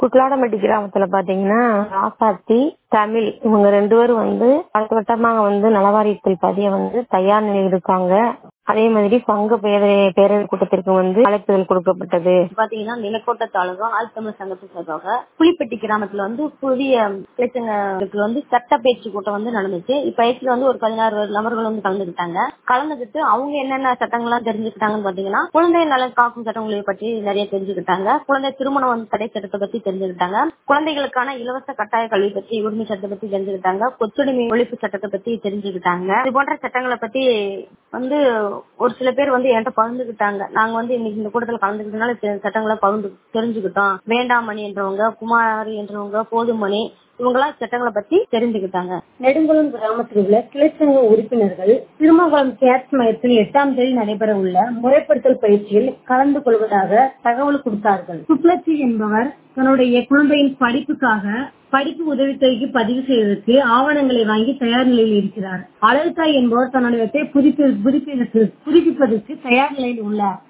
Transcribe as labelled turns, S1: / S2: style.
S1: குட்லாடம்பட்டி கிராமத்துல பாத்தீங்கன்னா ராசாத்தி தமிழ் இவங்க ரெண்டு பேரும் வந்து அடுத்த வட்டமாக வந்து நலவாரியத்தில் பதிய வந்து தயார் நிலையில் இருக்காங்க அதே மாதிரி பங்கு பேரவை பேரவை கூட்டத்திற்கு வந்து அழைப்புதல் கொடுக்கப்பட்டது
S2: பாத்தீங்கன்னா நிலக்கோட்டை தாலுகா ஆழ்த்தமிழ் சங்கத்து சார்பாக புலிப்பட்டி கிராமத்துல வந்து புதிய கிளைச்சங்களுக்கு வந்து சட்ட பயிற்சி கூட்டம் வந்து நடந்துச்சு இப்பயிற்சியில வந்து ஒரு பதினாறு நபர்கள் வந்து கலந்துக்கிட்டாங்க கலந்துக்கிட்டு அவங்க என்னென்ன சட்டங்கள்லாம் தெரிஞ்சுக்கிட்டாங்கன்னு பாத்தீங்கன்னா குழந்தை நலன் காக்கும் சட்டங்களை பற்றி நிறைய தெரிஞ்சுக்கிட்டாங்க குழந்தை திருமணம் வந்து தடை சட்டத்தை பத்தி தெரிஞ்சுக்கிட்டாங்க குழந்தைகளுக்கான இலவச கட்டாய கல்வி பற்றி உரிமை சட்டத்தை பத்தி தெரிஞ்சுக்கிட்டாங்க கொத்துடிமை ஒழிப்பு சட்டத்தை பத்தி தெரிஞ்சுக்கிட்டாங்க இது போன்ற சட்டங்களை பத்தி வந்து ஒரு சில பேர் வந்து என்கிட்ட பகிர்ந்துக்கிட்டாங்க நாங்க வந்து இன்னைக்கு இந்த கூட்டத்தில் கலந்துக்கிட்டனால சில சட்டங்களை பகிர்ந்து தெரிஞ்சுக்கிட்டோம் வேண்டாமணி என்றவங்க குமாரி என்றவங்க போதுமணி இவங்கெல்லாம் சட்டங்களை பத்தி தெரிஞ்சுக்கிட்டாங்க
S3: நெடுங்குளம் கிராமத்தில் உள்ள கிளைச்சங்க உறுப்பினர்கள் திருமங்கலம் கேட்ஸ் மையத்தில் எட்டாம் தேதி நடைபெற உள்ள முறைப்படுத்தல் பயிற்சியில் கலந்து கொள்வதாக தகவல் கொடுத்தார்கள் சுப்லட்சி என்பவர் தன்னுடைய குழந்தையின் படிப்புக்காக படிப்பு உதவித்தொகைக்கு பதிவு செய்வதற்கு ஆவணங்களை வாங்கி தயார் நிலையில் இருக்கிறார் அழகுத்தாய் என்பவர் தன்னுடைய புதுப்பி புதுப்பிப்பதற்கு புதுப்பிப்பதற்கு தயார் நிலையில் உள்ளார்